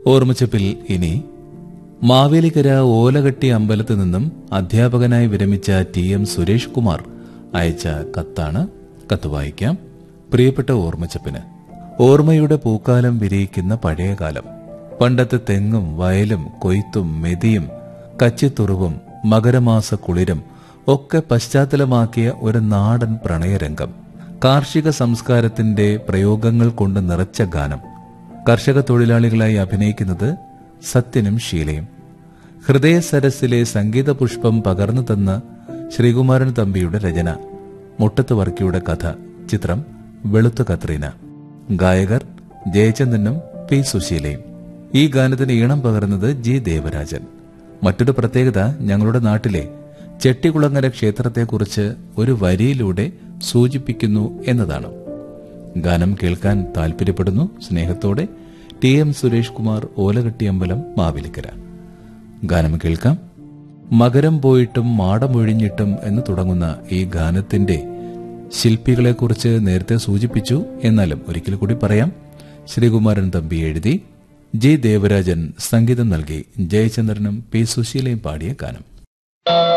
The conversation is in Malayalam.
ഓർമ്മച്ചപ്പിൽ ഇനി മാവേലിക്കര ഓലകട്ടി അമ്പലത്ത് നിന്നും അധ്യാപകനായി വിരമിച്ച ടി എം സുരേഷ് കുമാർ അയച്ച കത്താണ് കത്ത് വായിക്കാം പ്രിയപ്പെട്ട ഓർമ്മച്ചപ്പിന് ഓർമ്മയുടെ പൂക്കാലം വിരിയിക്കുന്ന പഴയ കാലം പണ്ടത്തെ തെങ്ങും വയലും കൊയ്ത്തും മെതിയും കച്ചിത്തുറുവും മകരമാസ കുളിരും ഒക്കെ പശ്ചാത്തലമാക്കിയ ഒരു നാടൻ പ്രണയരംഗം കാർഷിക സംസ്കാരത്തിന്റെ പ്രയോഗങ്ങൾ കൊണ്ട് നിറച്ച ഗാനം കർഷക തൊഴിലാളികളായി അഭിനയിക്കുന്നത് സത്യനും ഷീലയും ഹൃദയ സരസിലെ സംഗീത പുഷ്പം പകർന്നു തന്ന ശ്രീകുമാരൻ തമ്പിയുടെ രചന മുട്ടത്ത് വർക്കിയുടെ കഥ ചിത്രം വെളുത്ത കത്രീന ഗായകർ ജയചന്ദ്രനും പി സുശീലയും ഈ ഗാനത്തിന് ഈണം പകർന്നത് ജി ദേവരാജൻ മറ്റൊരു പ്രത്യേകത ഞങ്ങളുടെ നാട്ടിലെ ചെട്ടികുളങ്ങര ക്ഷേത്രത്തെക്കുറിച്ച് ഒരു വരിയിലൂടെ സൂചിപ്പിക്കുന്നു എന്നതാണ് ഗാനം കേൾക്കാൻ താല്പര്യപ്പെടുന്നു സ്നേഹത്തോടെ ടി എം സുരേഷ് കുമാർ ഓലകെട്ടിയമ്പലം മാവേലിക്കര ഗാനം കേൾക്കാം മകരം പോയിട്ടും മാടമൊഴിഞ്ഞിട്ടും എന്ന് തുടങ്ങുന്ന ഈ ഗാനത്തിന്റെ ശില്പികളെക്കുറിച്ച് നേരത്തെ സൂചിപ്പിച്ചു എന്നാലും ഒരിക്കൽ കൂടി പറയാം ശ്രീകുമാരൻ തമ്പി എഴുതി ജി ദേവരാജൻ സംഗീതം നൽകി ജയചന്ദ്രനും പി സുശീലയും പാടിയ ഗാനം